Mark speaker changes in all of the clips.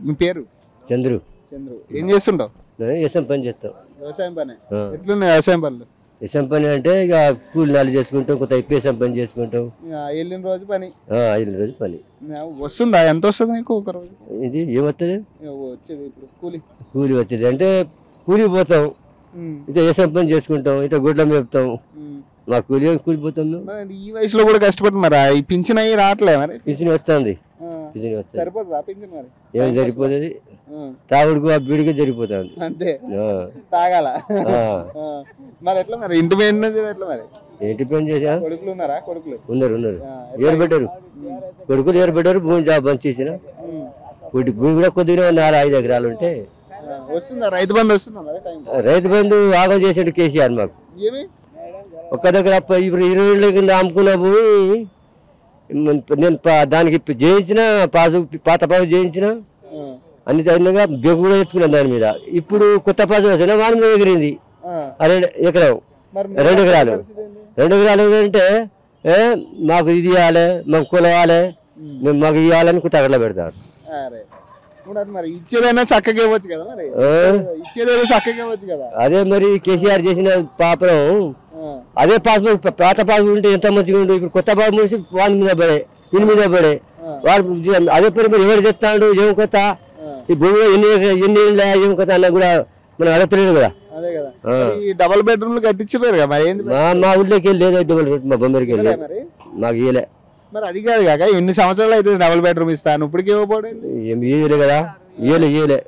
Speaker 1: మీ పేరు
Speaker 2: చంద్రు
Speaker 1: చంద్రు ఏం చేస్తుంటావు
Speaker 2: నేను వ్యవసాయం పని చేస్తాం
Speaker 1: వ్యవసాయం పని
Speaker 2: ఆ.
Speaker 1: ఎట్లున్నాయి వ్యవసాయం పనులు
Speaker 2: వ్యవసాయం పని అంటే ఇక కూలి నాలు చేసుకుంటాం కొంత వ్యవసాయం పని చేసుకుంటాం
Speaker 1: ఇక వెళ్ళిన రోజు పని
Speaker 2: ఆ, ఐదు రోజు పని
Speaker 1: ఇక వస్తుందా ఎంత వస్తుంది నీకు ఒక రోజు
Speaker 2: ఇది ఏమవుతుంది
Speaker 1: ఇక వచ్చేది ఇప్పుడు కూలి
Speaker 2: కూలి వచ్చేది అంటే కూలి పోతాం
Speaker 1: ఉమ్,
Speaker 2: ఇట్లా వ్యవసాయం పని చేసుకుంటాం ఇట్లా గుడ్ల మేపుతాం
Speaker 1: ఉమ్.
Speaker 2: మా కూలి కూలి పోతాం మేము
Speaker 1: మరి ఈ వయసులో కూడా కష్టపడి మరి ఈ పింఛన్ అయ్యి రావట్లే మరి
Speaker 2: పిసిని వస్తుంది
Speaker 1: ఆ,
Speaker 2: పిసిని వస్తుంది
Speaker 1: సరిపోతుందా పింఛన్ మరి
Speaker 2: ఏం సరిపోతుంది
Speaker 1: ఆ,
Speaker 2: తాగుడుకు ఆ బీడికి సరిపోతుంది
Speaker 1: అంతే
Speaker 2: ఆ,
Speaker 1: తాగాల
Speaker 2: ఆ.
Speaker 1: ఆ, మరి ఎట్లా మరి ఇంటి మీద ఎట్లా మరి
Speaker 2: ఏంటి పని చేసా
Speaker 1: కొడుకులు ఉన్నారా కొడుకులు
Speaker 2: ఉన్నారు ఉన్నారు
Speaker 1: ఆ,
Speaker 2: ఏరు పెట్టారు కొడుకులు ఏరు పెట్టారు భూమి జాబ్ బంద్ చేసిన
Speaker 1: ఉమ్.
Speaker 2: కొద్ది భూమి కూడా కొద్దిగా నాలుగు ఐదు ఎకరాలు ఉంటే
Speaker 1: ఆ, వస్తుందా రైతు బంధు వస్తుందా మరి టైం
Speaker 2: రైతు బంధు ఆగం చేసాడు కేసీఆర్ మాకు
Speaker 1: ఏమి
Speaker 2: ఒక్క దగ్గర అప్ప- ఇప్పుడు ఇరవై ఏళ్ళ కింద అమ్ముకున్న భూమి మన- నేను పా- దానికి చేయించిన పాసు పాత పాసు చేయించిన
Speaker 1: ఆ,
Speaker 2: అన్ని తగినగా బెగు కూడా ఎత్తుకున్నాను దాని మీద ఇప్పుడు కొత్త పాసు వచ్చిన వాని మీద ఎగిరింది
Speaker 1: ఆ.
Speaker 2: ఆ రెండు ఎకరం
Speaker 1: మరి
Speaker 2: రెండు ఎకరాలు
Speaker 1: పరిస్థితి ఏంది?
Speaker 2: రెండు ఎకరాలు ఏంటంటే ఏ మాకు ఇది ఇవ్వాలి మాకు కొలవాలి మేము మాకు ఇవ్వాలని తగల పెడతారు
Speaker 1: అరే ఇప్పుడు అది మరి ఇచ్చేదైనా చక్కగా ఇవ్వచ్చు కదా మరి
Speaker 2: ఆ?
Speaker 1: ఇచ్చేదైనా చక్కగా ఇవ్వచ్చు కదా
Speaker 2: అదే మరి కేసీఆర్ చేసిన పాపం
Speaker 1: ఆ,
Speaker 2: అదే పాస్బుక్ పాత పాస్బుక్ ఉంటే ఎంత మంచిగా ఉండు ఇప్పుడు కొత్త పాస్ మూసి వాని మీద పడే దీని మీద పడే వాడు జీ- అదే పని మరి ఎవరు చెప్తాడు ఏం కొత్త
Speaker 1: ఆ,
Speaker 2: ఈ భూమిలో ఎన్ని ఎన్ని ఏళ్ళ ఏం కొత్త అన్న కూడా మనం అడగలేదు కదా
Speaker 1: అదే కదా
Speaker 2: ఆ.
Speaker 1: మరి ఈ డబల్ బెడ్రూమ్లు కట్టించారు కదా మరి ఏంది
Speaker 2: మా మా ఊళ్ళోకి వెళ్ళి లేదు డబుల్ బెడ్ మా బొమ్మరికి వెళ్ళి
Speaker 1: ఇవ్వలే మరి
Speaker 2: మాకు ఇయ్యలే
Speaker 1: మరి అది కాదు కాక ఎన్ని సంవత్సరాలు అయితే డబల్ బెడ్రూమ్ ఇస్తాను ఇప్పటికి ఇవ్వబోడు
Speaker 2: ఏం ఇయ్యలే కదా ఇయ్యలే ఇయ్యలే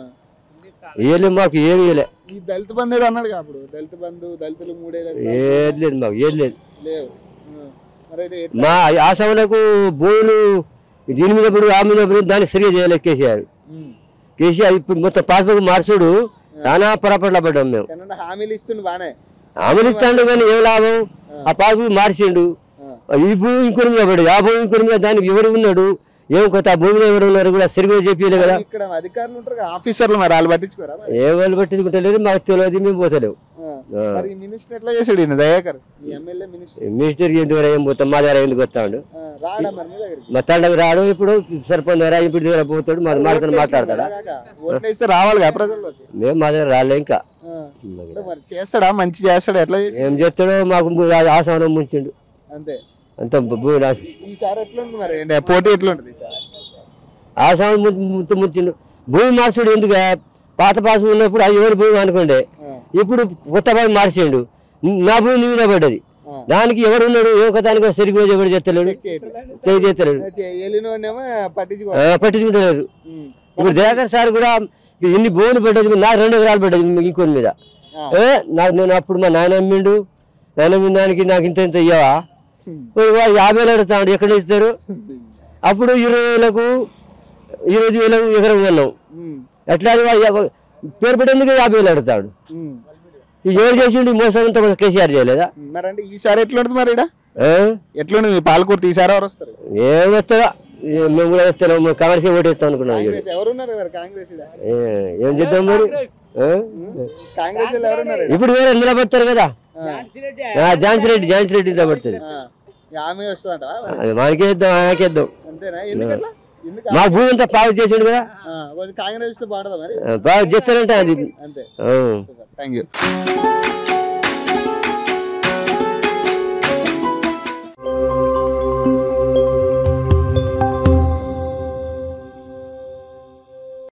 Speaker 2: ఇయ్యలే మాకు ఏమి ఇయ్యలే
Speaker 1: ఈ దళిత బంధు ఏదో అన్నాడు కదా అప్పుడు దళిత బంధు దళితులు మూడేళ్ళు
Speaker 2: ఏది లేదు మాకు ఏది లేదు
Speaker 1: లేవు ఆ, మరి అయితే ఎట్లా?
Speaker 2: మా ఆశ్రమాలకు భూములు దీని మీద పడి ఆ మీద పడి దాన్ని సరిగా చేయలేదు కేసీఆర్
Speaker 1: ఉమ్.
Speaker 2: కేసీఆర్ ఇప్పుడు మొత్తం పాస్బుక్ మార్చుడు చాలా పొరపట్ల పడ్డాం మేము
Speaker 1: ఏమన్నా హామీలు ఇస్తుండు బానే
Speaker 2: అమలు ఇస్తాడు కానీ ఏం లాభం ఆ పాస్బుక్ మార్చిండు
Speaker 1: ఆ.
Speaker 2: ఈ భూమి ఇంకొని మీద పడ్డది ఆ భూమి ఇంకొని మీద దానికి ఎవరు ఉన్నాడు ఏం కొత్త ఆ భూమిలో ఎవరు ఉన్నారు కూడా సరిగ్గా చెప్పలేదు కదా
Speaker 1: ఇక్కడ అధికారులు ఉంటారు కదా ఆఫీసర్లు మరి వాళ్ళు పట్టించుకోరా మరి?
Speaker 2: ఏ వాళ్ళు పట్టించుకుంటలేరు మాకు తెలియదు మేము పోతలేవు
Speaker 1: ఆ.
Speaker 2: ఆ.
Speaker 1: మరి ఈ మినిస్టర్ ఎట్లా చేసాడు ఈయన దయాకర్ ఈ ఎమ్మెల్యే మినిస్టర్
Speaker 2: మినిస్టర్కి ఎందుకు ఏం పోతాం మా దగ్గర ఎందుకు వస్తాడు
Speaker 1: ఆ, రాడా మరి మీ దగ్గరికి
Speaker 2: మా తండకు రాడు ఇప్పుడు సర్పంచ్ దగ్గర ఇప్పుడు దగ్గర పోతాడు మా మాతో మాట్లాడతాడా
Speaker 1: కాక, ఓట్లు వేస్తే రావాలి కదా ప్రజల్లోకి
Speaker 2: మేము మా దగ్గర రాలే ఇంకా
Speaker 1: ఆ. అంటే మరి చేస్తాడా మంచి చేస్తాడా ఎట్లా చేసి
Speaker 2: ఏం చేస్తాడో మాకు ము- ఆ- ఆసనం ముంచిండు
Speaker 1: అంతే
Speaker 2: అంత భూమి రాసి
Speaker 1: ఈసారి ఎట్లుంది మరి ఏంటి, పోటీ ఎట్లుంటది ఈసారి
Speaker 2: ఆసానం ముందు ముంచిండు భూమి మార్చుడు ఎందుకు పాత పాసు ఉన్నప్పుడు అది ఎవరి భూమి అనుకోండి
Speaker 1: ఆ.
Speaker 2: ఇప్పుడు కొత్త భూమి మార్చిండు నా భూమి నీ మీద పడ్డది
Speaker 1: ఆ.
Speaker 2: దానికి ఎవరు ఉన్నాడు ఏ ఒకదానికి సరిగ్గా ఎవరు చేస్తలేడు
Speaker 1: చేయట్లేదు.
Speaker 2: చేయి చేస్తలేడు
Speaker 1: చే- వెళ్ళినోడేమో పట్టించుకో
Speaker 2: ఆ, పట్టించుకుంటలేరు
Speaker 1: ఉమ్.
Speaker 2: ఇప్పుడు దయాకర్ సార్ కూడా ఇన్ని భూములు పడ్డది నా రెండు ఎకరాలు పడ్డది ఇంకొని మీద
Speaker 1: ఆ.
Speaker 2: ఏ నాకు నేను అప్పుడు మా నాయన అమ్మిండు నాయన అమ్మిన దానికి నాకు ఇంత ఇంత ఇయ్యవా ఓ, వాడు యాభై వేలు అడుగుతాడు ఎక్కడ ఇస్తారు అప్పుడు ఇరవై వేలకు ఇరవై వేలకు ఎకరం కొన్నాం
Speaker 1: ఉమ్.
Speaker 2: ఎట్లా అది వాడు యాభై- పేరు పెట్టేందుకు యాభై వేలు అడుగుతాడు
Speaker 1: ఉమ్.
Speaker 2: ఈ ఎవరు చేసిండు ఈ మోసం అంతా మన కేసీఆర్ చేయలేదా
Speaker 1: మరి అంటే ఈసారి ఎట్లుంటది మరి ఈడ
Speaker 2: ఏ?
Speaker 1: ఎట్లుంది మీ పాలకూర్తి ఈసారి ఎవరు వస్తారు
Speaker 2: ఏం వస్తుందా ఏ- మేము కూడా వస్తాం మేము కాంగ్రెస్ ఓటేస్తాం అనుకున్నాం ఈడ.
Speaker 1: కాంగ్రెస్ ఎవరున్నారు మరి కాంగ్రెస్ ఈడ?
Speaker 2: ఏ, ఏం చేద్దాం మరి ఏ?
Speaker 1: కాంగ్రెస్ వాళ్ళు ఎవరున్నారు ఈడ?
Speaker 2: ఇప్పుడు వేరే నిలబడతారు కదా
Speaker 1: ఆ.
Speaker 2: ఆ, ఝాన్సీ రెడ్డి ఝాన్సీ రెడ్డి నిలబడుతుంది
Speaker 1: ఆ. ఈ ఆమె వస్తుందంట
Speaker 2: అది మనకే ఇద్దాం ఆయనకే ఇద్దాం
Speaker 1: అంతేనా ఎందుకట్లా ఎందుకు
Speaker 2: మా భూమి అంతా పాడు చేసిండు కదా
Speaker 1: ఆ, కొంచెం కాంగ్రెస్ వస్తే బాగుంటుందా మరి
Speaker 2: ఆ, బాగా చేస్తారంటే అది
Speaker 1: అంతే
Speaker 2: ఆ.
Speaker 1: Thank you